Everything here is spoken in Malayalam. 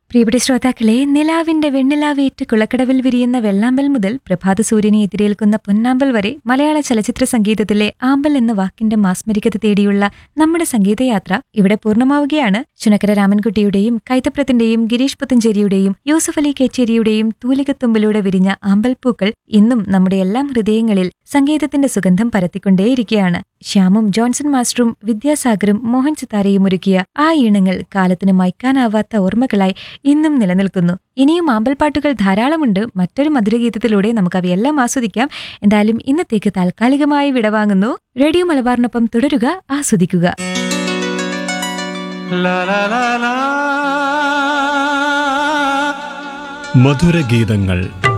പ്രിയപ്പെട്ട ശ്രോതാക്കളെ നിലാവിന്റെ വെണ്ണിലാവേറ്റ് കുളക്കടവിൽ വിരിയുന്ന വെള്ളാമ്പൽ മുതൽ പ്രഭാത സൂര്യനെ എതിരേൽക്കുന്ന പൊന്നാമ്പൽ വരെ മലയാള ചലച്ചിത്ര സംഗീതത്തിലെ ആമ്പൽ എന്ന വാക്കിന്റെ മാസ്മരികത തേടിയുള്ള നമ്മുടെ സംഗീതയാത്ര ഇവിടെ പൂർണ്ണമാവുകയാണ് ചുനക്കര രാമൻകുട്ടിയുടെയും കൈതപ്രത്തിന്റെയും ഗിരീഷ് പുത്തഞ്ചേരിയുടെയും യൂസഫ് അലി കേച്ചേരിയുടെയും തൂലികത്തുമ്പിലൂടെ വിരിഞ്ഞ ആമ്പൽപ്പൂക്കൾ ഇന്നും നമ്മുടെ എല്ലാം ഹൃദയങ്ങളിൽ സംഗീതത്തിന്റെ സുഗന്ധം പരത്തിക്കൊണ്ടേയിരിക്കുകയാണ് ശ്യാമും ജോൺസൺ മാസ്റ്ററും വിദ്യാസാഗറും മോഹൻ സിത്താരയും ഒരുക്കിയ ആ ഈണങ്ങൾ കാലത്തിന് മയക്കാനാവാത്ത ഓർമ്മകളായി ഇന്നും നിലനിൽക്കുന്നു ഇനിയും ആമ്പൽപ്പാട്ടുകൾ ധാരാളമുണ്ട് മറ്റൊരു മധുരഗീതത്തിലൂടെ നമുക്ക് അവയെല്ലാം ആസ്വദിക്കാം എന്തായാലും ഇന്നത്തേക്ക് താൽക്കാലികമായി വിടവാങ്ങുന്നു റേഡിയോ മലബാറിനൊപ്പം തുടരുക ആസ്വദിക്കുക La la la la മധുരഗീതങ്ങൾ